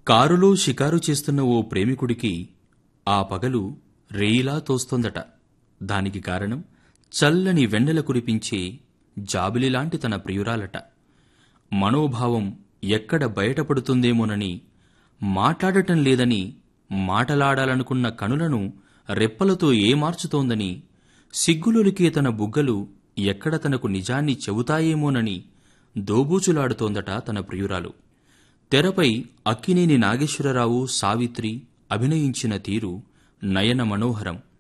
కారులో షికారు చేస్తున్న ఓ ప్రేమికుడికి ఆ పగలు రేయిలా తోస్తోందట దానికి కారణం చల్లని వెన్నెల కురిపించే జాబిలిలాంటి తన ప్రియురాలట మనోభావం ఎక్కడ బయటపడుతుందేమోనని మాట్లాడటం లేదని మాటలాడాలనుకున్న కనులను రెప్పలతో ఏమార్చుతోందని సిగ్గులొలికే తన బుగ్గలు ఎక్కడ తనకు నిజాన్ని చెబుతాయేమోనని దోబూచులాడుతోందట తన ప్రియురాలు తెరపై అక్కినేని నాగేశ్వరరావు సావిత్రి అభినయించిన తీరు నయన మనోహరం